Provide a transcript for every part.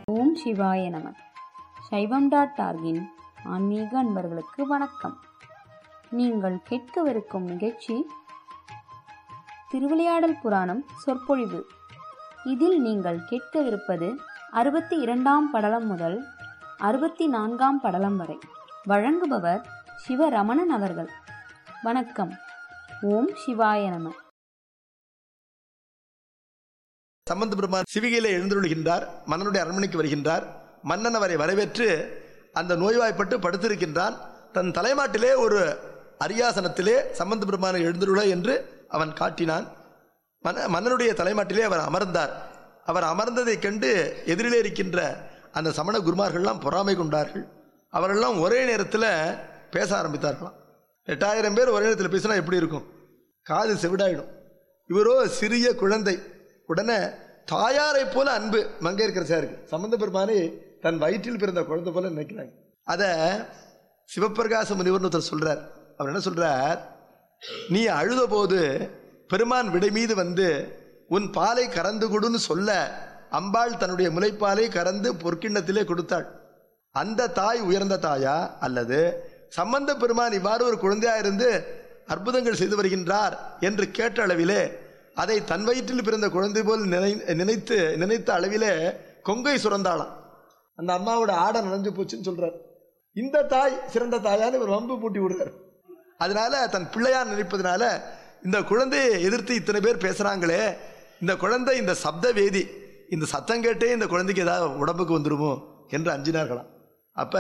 ஓம் சிவாய நம சைவம் டாட் டார்கின் ஆன்மீக அன்பர்களுக்கு வணக்கம் நீங்கள் கேட்கவிருக்கும் நிகழ்ச்சி திருவிளையாடல் புராணம் சொற்பொழிவு இதில் நீங்கள் கேட்கவிருப்பது அறுபத்தி இரண்டாம் படலம் முதல் அறுபத்தி நான்காம் படலம் வரை வழங்குபவர் சிவரமணன் அவர்கள் வணக்கம் ஓம் சிவாய நம சம்பந்த பெருமான் சிவிகையிலே எழுந்தருளுகின்றார் மன்னனுடைய அரண்மனைக்கு வருகின்றார் மன்னன் அவரை வரவேற்று அந்த நோய்வாய்ப்பட்டு படுத்திருக்கின்றான் தன் தலைமாட்டிலே ஒரு அரியாசனத்திலே சம்பந்த பெருமானை எழுந்தருள என்று அவன் காட்டினான் மன்ன மன்னனுடைய தலைமாட்டிலே அவர் அமர்ந்தார் அவர் அமர்ந்ததைக் கண்டு எதிரிலே இருக்கின்ற அந்த சமண குருமார்கள்லாம் பொறாமை கொண்டார்கள் அவரெல்லாம் ஒரே நேரத்தில் பேச ஆரம்பித்தார்களாம் எட்டாயிரம் பேர் ஒரே நேரத்தில் பேசினா எப்படி இருக்கும் காது செவிடாயிடும் இவரோ சிறிய குழந்தை உடனே தாயாரை போல அன்பு மங்கையர்கரசியாருக்கு சம்பந்த பெருமானே தன் வயிற்றில் பிறந்த குழந்தை போல நினைக்கிறாங்க அதை சிவப்பிரகாச முனிவர்னு ஒருத்தர் சொல்றார் அவர் என்ன சொல்றார் நீ அழுத போது பெருமான் விடை மீது வந்து உன் பாலை கறந்து கொடுன்னு சொல்ல அம்பாள் தன்னுடைய முலைப்பாலை கறந்து பொற்கிண்ணத்திலே கொடுத்தாள் அந்த தாய் உயர்ந்த தாயா அல்லது சம்பந்த பெருமான் இவ்வாறு ஒரு குழந்தையா இருந்து அற்புதங்கள் செய்து வருகின்றார் என்று கேட்ட அளவிலே அதை தன் வயிற்றில் பிறந்த குழந்தை போல் நினை நினைத்து நினைத்த அளவிலே கொங்கை சுரந்தாளாம் அந்த அம்மாவோட ஆடை நனைஞ்சு போச்சுன்னு சொல்றார் இந்த தாய் சிறந்த தாயான்னு இவர் வம்பு பூட்டி விடுறார் அதனால தன் பிள்ளையார் நினைப்பதனால இந்த குழந்தையை எதிர்த்து இத்தனை பேர் பேசுறாங்களே இந்த குழந்தை இந்த சப்த வேதி இந்த சத்தம் கேட்டே இந்த குழந்தைக்கு ஏதாவது உடம்புக்கு வந்துருமோ என்று அஞ்சினார்களாம் அப்ப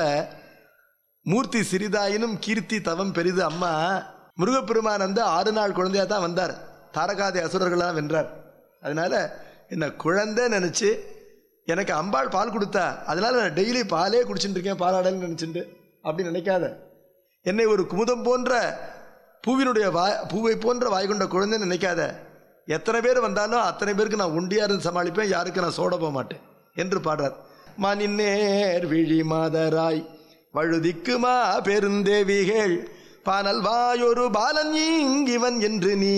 மூர்த்தி சிறிதாயினும் கீர்த்தி தவம் பெரிது அம்மா முருகப்பெருமான் வந்து ஆறு நாள் குழந்தையா தான் வந்தார் தாரகாதி அசுரர்களாக வென்றார் அதனால என்ன குழந்தை நினைச்சு எனக்கு அம்பாள் பால் கொடுத்தா அதனால நான் டெய்லி பாலே குடிச்சுட்டு இருக்கேன் பாலாடல்னு நினைச்சுட்டு அப்படி நினைக்காத என்னை ஒரு குமுதம் போன்ற பூவினுடைய வாய் பூவை போன்ற வாய் கொண்ட குழந்தைன்னு நினைக்காத எத்தனை பேர் வந்தாலும் அத்தனை பேருக்கு நான் ஒண்டியா இருந்து சமாளிப்பேன் யாருக்கு நான் சோட போக மாட்டேன் என்று பாடுறார் மணிநேர் விழி மாதராய் வழுதிக்குமா பெருந்தேவிகள் பானல் வாயொரு பாலன் இங்கிவன் என்று நீ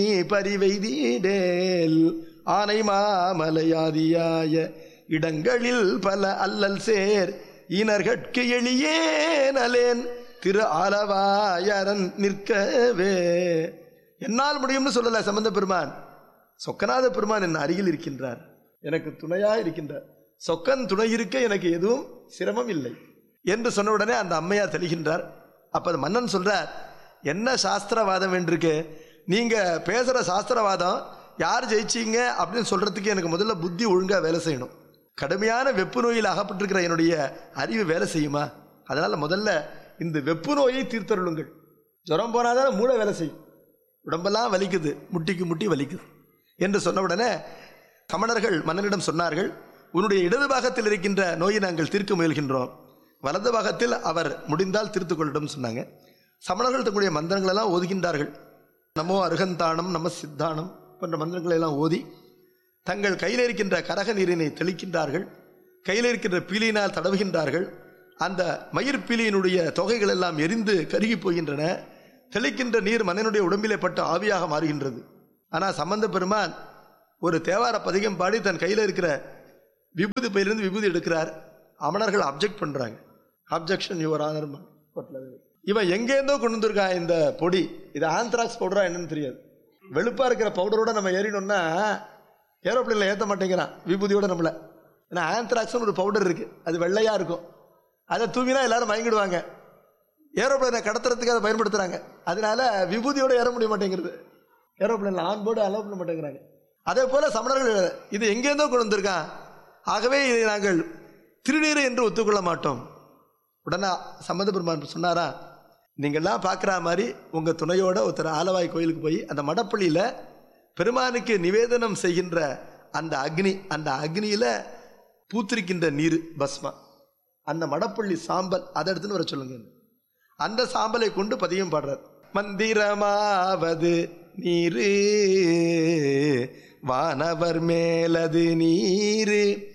பரிவைதீடேல் ஆனை மாமலையாதியாய இடங்களில் பல அல்லல் சேர் இனர்கட்கு எளியே நலேன் திரு ஆலவாயரன் நிற்கவே என்னால் முடியும்னு சொல்லல சம்பந்த பெருமான் சொக்கநாத பெருமான் என் அருகில் இருக்கின்றார் எனக்கு துணையா இருக்கின்றார் சொக்கன் துணை இருக்க எனக்கு எதுவும் சிரமம் இல்லை என்று சொன்ன உடனே அந்த அம்மையார் தெளிகின்றார் அப்ப அந்த மன்னன் சொல்றார் என்ன சாஸ்திரவாதம் வேண்டிருக்கு நீங்க பேசுற சாஸ்திரவாதம் யார் ஜெயிச்சீங்க அப்படின்னு சொல்றதுக்கு எனக்கு முதல்ல புத்தி ஒழுங்கா வேலை செய்யணும் கடுமையான வெப்பு நோயில் அகப்பட்டிருக்கிற என்னுடைய அறிவு வேலை செய்யுமா அதனால முதல்ல இந்த வெப்பு நோயை தீர்த்தருளுங்கள் ஜுரம் போனாதான் மூளை வேலை செய்யும் உடம்பெல்லாம் வலிக்குது முட்டிக்கு முட்டி வலிக்குது என்று சொன்ன உடனே சமணர்கள் மன்னனிடம் சொன்னார்கள் உன்னுடைய இடது பாகத்தில் இருக்கின்ற நோயை நாங்கள் தீர்க்க முயல்கின்றோம் வலது பாகத்தில் அவர் முடிந்தால் தீர்த்து கொள்ளட்டும் சொன்னாங்க சமணர்கள் தங்களுடைய மந்திரங்கள் எல்லாம் ஓதுகின்றார்கள் நமோ அருகந்தானம் நம சித்தானம் போன்ற மந்திரங்களை எல்லாம் ஓதி தங்கள் கையில் இருக்கின்ற கரக நீரினை தெளிக்கின்றார்கள் கையில் இருக்கின்ற பீலியினால் தடவுகின்றார்கள் அந்த மயிர் பீலியினுடைய தொகைகள் எல்லாம் எரிந்து கருகி போகின்றன தெளிக்கின்ற நீர் மன்னனுடைய உடம்பிலே பட்டு ஆவியாக மாறுகின்றது ஆனால் சம்பந்த பெருமான் ஒரு தேவார பதிகம் பாடி தன் கையில் இருக்கிற விபூதி பையிலிருந்து விபூதி எடுக்கிறார் அமணர்கள் அப்ஜெக்ட் பண்றாங்க அப்ஜெக்ஷன் யுவர் ஆனர் இவன் எங்கேருந்தோ கொண்டு வந்திருக்கான் இந்த பொடி இது ஆந்த்ராக்ஸ் பவுடரா என்னன்னு தெரியாது வெளுப்பா இருக்கிற பவுடரோட நம்ம ஏறினோம்னா ஏரோப்ளேன்ல ஏற்ற மாட்டேங்கிறான் விபூதியோட நம்மள ஏன்னா ஆந்த்ராக்ஸ்னு ஒரு பவுடர் இருக்கு அது வெள்ளையா இருக்கும் அதை தூங்கினா எல்லாரும் மயங்கிடுவாங்க ஏரோப்ளேனை கடத்துறதுக்கு அதை பயன்படுத்துறாங்க அதனால விபூதியோட ஏற முடிய மாட்டேங்கிறது ஏரோப்ளேன்ல ஆன் போர்டு அலோவ் பண்ண மாட்டேங்கிறாங்க அதே போல சமணர்கள் இது எங்கேருந்தோ கொண்டு வந்திருக்கான் ஆகவே இதை நாங்கள் திருநீர் என்று ஒத்துக்கொள்ள மாட்டோம் உடனே சம்பந்த பெருமான் சொன்னாரா நீங்கள்லாம் பார்க்குற மாதிரி உங்கள் துணையோட ஒருத்தர் ஆலவாய் கோயிலுக்கு போய் அந்த மடப்பள்ளியில் பெருமானுக்கு நிவேதனம் செய்கின்ற அந்த அக்னி அந்த அக்னியில் பூத்திருக்கின்ற நீர் பஸ்மா அந்த மடப்பள்ளி சாம்பல் அதை எடுத்துன்னு வர சொல்லுங்க அந்த சாம்பலை கொண்டு பதியம் பாடுறார் மந்திரமாவது நீரு வானவர் மேலது நீரு